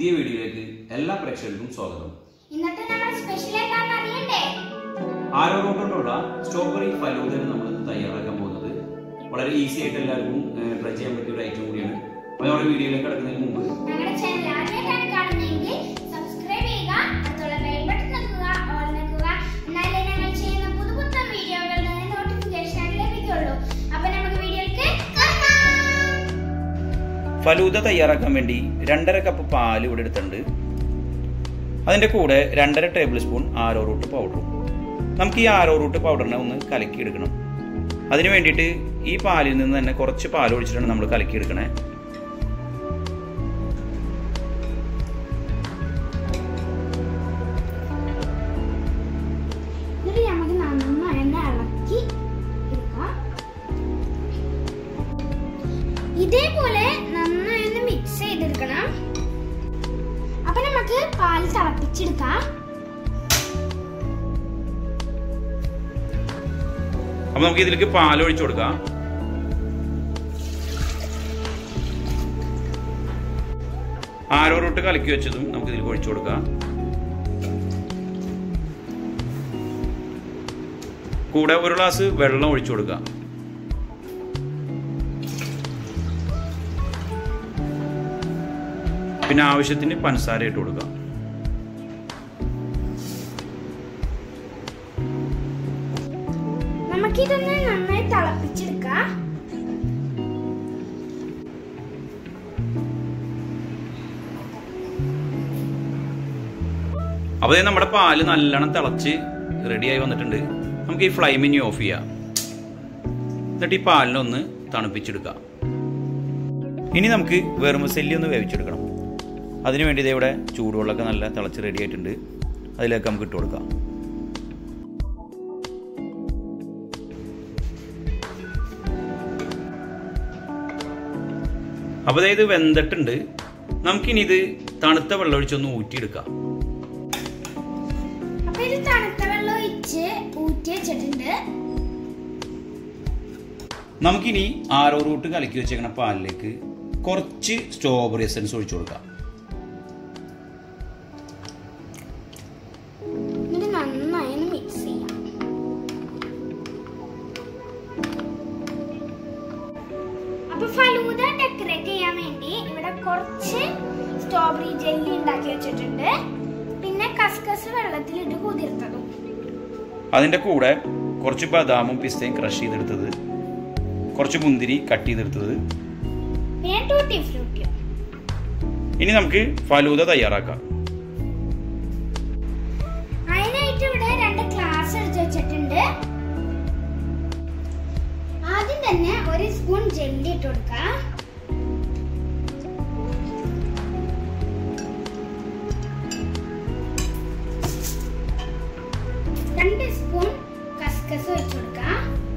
പുതിയ വീഡിയോയിലേക്ക് എല്ലാ പ്രേക്ഷകർക്കും സ്വാഗതം ഇന്നത്തെ നമ്മുടെ സ്പെഷ്യൽ എന്താണെന്ന് അറിയണ്ടേ ആരോഗ്യം കൊണ്ടുള്ള സ്ട്രോബെറി ഫലൂദയാണ് നമ്മൾ ഇന്ന് തയ്യാറാക്കാൻ പോകുന്നത് വളരെ ഈസി ആയിട്ട് എല്ലാവർക്കും ട്രൈ ചെയ്യാൻ പറ്റിയ ഒരു ഐറ്റം കൂടിയാണ് അപ്പോൾ നമ്മുടെ വീഡിയോയിലേക്ക് കിടക്കുന്നതിന് മുമ്പ് ഞങ്ങളുടെ ചാനൽ ആദ്യമായിട്ടാണ് കാണുന്നതെങ്കിൽ സബ്സ്ക്രൈബ് ചെയ്യുക അടുത്തുള്ള ബെൽ ബട്ടൺ നിൽക്കുക ഓൾ നിൽക്കുക എന്നാലേ ഞങ്ങൾ ചെയ്യുന്ന പുതുപുത്തൻ വീഡിയോകളുടെ നോട്ടിഫിക്കേഷൻ ലഭിക്കുള്ളൂ അപ്പൊ നമുക്ക് വീഡിയോയിലേക്ക് കടക്കാം ഫലൂദ തയ്യാറാക്കാൻ വേണ്ടി രണ്ടര കപ്പ് പാൽ ഇവിടെ എടുത്തിട്ടുണ്ട് അതിൻ്റെ കൂടെ രണ്ടര ടേബിൾ സ്പൂൺ ആരോ റൂട്ട് പൗഡറും നമുക്ക് ഈ ആരോ റൂട്ട് പൗഡറിനെ ഒന്ന് കലക്കി എടുക്കണം അതിന് വേണ്ടിയിട്ട് ഈ പാലിൽ നിന്ന് തന്നെ കുറച്ച് പാൽ ഒഴിച്ചിട്ടാണ് നമ്മൾ കലക്കി എടുക്കണേ എന്നിട്ട് നമുക്ക് നന്നായി ഒന്ന് ഇളക്കി എടുക്കാം ഇതേപോലെ നന്നായി ഒന്ന് മിക്സ് ചെയ്തെടുക്കണം അപ്പൊ നമുക്ക് പാൽ തിളപ്പിച്ചെടുക്കാം അപ്പോൾ നമുക്ക് ഇതിലേക്ക് പാൽ ഒഴിച്ചു കൊടുക്കാം ആരോ റൂട്ട് കലക്കി വെച്ചതും നമുക്ക് ഇതിലേക്ക് ഒഴിച്ചു കൊടുക്കാം കൂടെ ഒരു ഗ്ലാസ് വെള്ളം ഒഴിച്ചു കൊടുക്കാം പിന്നെ ആവശ്യത്തിന് പഞ്ചസാര ഇട്ട് കൊടുക്കാം നമുക്കിതൊന്ന് നന്നായി തിളപ്പിച്ചെടുക്കാം അപ്പോൾ ദേ നമ്മുടെ പാല് നല്ലോണം തിളച്ച് റെഡിയായി വന്നിട്ടുണ്ട് നമുക്ക് ഈ ഫ്ലൈം ഇനി ഓഫ് ചെയ്യാം എന്നിട്ട് ഈ പാലിനൊന്ന് തണുപ്പിച്ചെടുക്കാം ഇനി നമുക്ക് വെറുമസല്ലി ഒന്ന് വേവിച്ചെടുക്കണം അതിന് വേണ്ടി ദേ ഇവിടെ ചൂടുവെള്ളമൊക്കെ നല്ല തിളച്ച് റെഡി ആയിട്ടുണ്ട് അതിലേക്ക് നമുക്ക് ഇട്ട് കൊടുക്കാം അപ്പോൾ ദേ ഇത് വെന്തിട്ടുണ്ട് നമുക്കിനി ഇത് തണുത്ത വെള്ളം ഒഴിച്ചൊന്ന് ഊറ്റിയെടുക്കാം അപ്പൊ ഇത് തണുത്ത വെള്ളം ഒഴിച്ച് ഊറ്റി വെച്ചിട്ടുണ്ട് നമുക്കിനി ആരോ റൂട്ട് കലക്കി വെച്ചേക്കണ പാലിലേക്ക് കുറച്ച് സ്ട്രോബെറി എസൻസ് ഒഴിച്ചു കൊടുക്കാം ഇത് നന്നായി ഒന്ന് മിക്സ് ചെയ്യാം അപ്പൊ ഫലൂദ ഡെക്കറേറ്റ് ചെയ്യാൻ വേണ്ടി ഇവിടെ കുറച്ച് സ്ട്രോബെറി ജെല്ലി ഉണ്ടാക്കി വെച്ചിട്ടുണ്ട് പിന്നെ കസ്കസ് വെള്ളത്തിലിട്ട് കുതിർത്തതും അതിൻ്റെ കൂടെ കുറച്ച് ബദാമും പിസ്തയും ക്രഷ് ചെയ്തെടുത്തത് കുറച്ച് മുന്തിരി കട്ട് ചെയ്തെടുത്തത് പിന്നെ ടൂട്ടി ഫ്രൂട്ടിയും ഇനി നമുക്ക് ഫലൂദ തയ്യാറാക്കാം അതിനായിട്ട് ഇവിടെ രണ്ട് ഗ്ലാസ് എടുത്ത് വെച്ചിട്ടുണ്ട് ആദ്യം തന്നെ ഒരു സ്പൂൺ ജെല്ലി ഇട്ട് കൊടുക്കാം രണ്ട് സ്പൂൺ കസ്കസ് ഒഴിച്ചു കൊടുക്കാം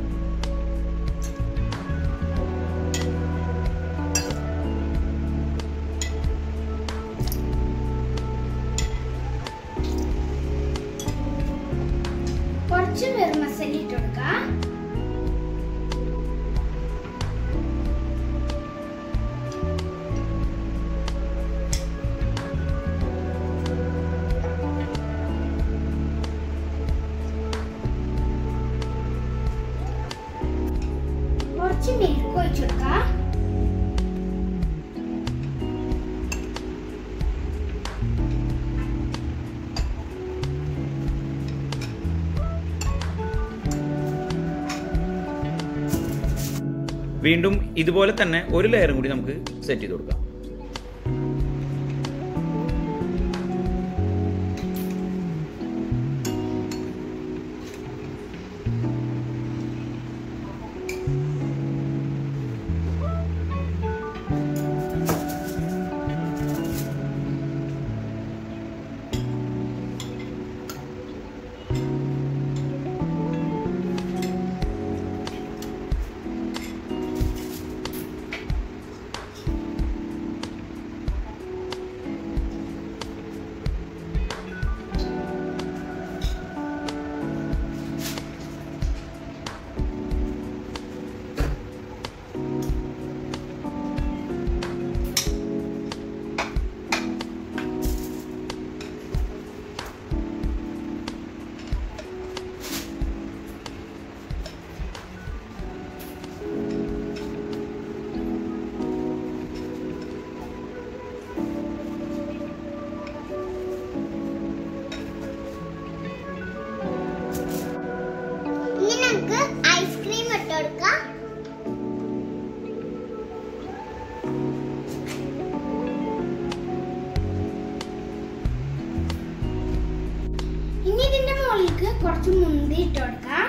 കുറച്ച് വെറുമസല്ലി ഇട്ട് കൊടുക്കാം കുറച്ച് മിൽക്ക് ഒഴിച്ചു കൊടുക്കാം വീണ്ടും ഇതുപോലെ തന്നെ ഒരു ലെയറും കൂടി നമുക്ക് സെറ്റ് ചെയ്ത് കൊടുക്കാം കുറച്ച് മുന്തി ഇട്ട് കൊടുക്കാം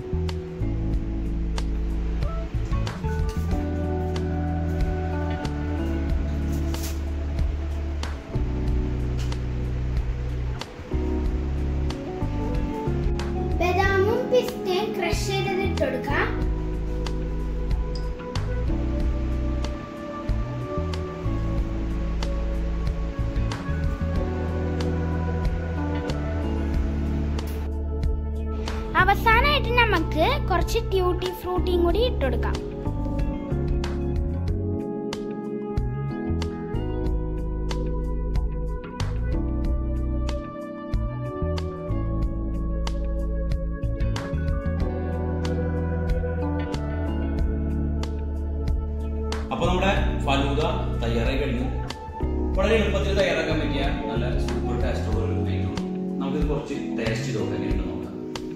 ബദാമും പിസ്തയും ക്രഷ് ചെയ്തത് ഇട്ട് കൊടുക്കാം അവസാനമായിട്ട് നമുക്ക് കുറച്ച് ട്യൂട്ടി ഫ്രൂട്ടിയും കൂടി ഇട്ടുകൊടുക്കാം അപ്പൊ നമ്മുടെ ഫലൂദ തയ്യാറായി കഴിഞ്ഞു വളരെ എളുപ്പത്തിൽ തയ്യാറാക്കാൻ പറ്റിയ നല്ല സൂപ്പർ ടേസ്റ്റോട് ഒരു ഐറ്റമാണ് നമുക്കിത് കുറച്ച് ടേസ്റ്റ് ചെയ്ത് നോക്കാം എങ്ങനെയുണ്ടെന്ന് നോക്കാം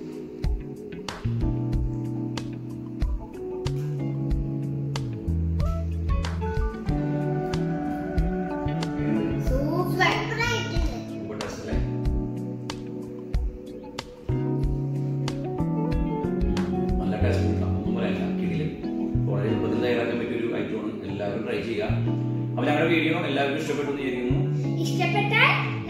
സൂപ്പർ സൂപ്പർ ടേസ്റ്റ് അല്ലേ നല്ല ടേസ്റ്റ് ഉണ്ടാവും ഒന്നും പറയാനില്ല ഇതിൽ വളരെ എളുപ്പത്തിൽ തയ്യാറാക്കാൻ പറ്റിയ ഒരു ഐറ്റമാണ് എല്ലാവരും ട്രൈ ചെയ്യുക അപ്പൊ ഞങ്ങളുടെ വീഡിയോ എല്ലാവർക്കും ഇഷ്ടപ്പെട്ടു എന്ന് വിചാരിക്കുന്നു ഇഷ്ടപ്പെട്ടാൽ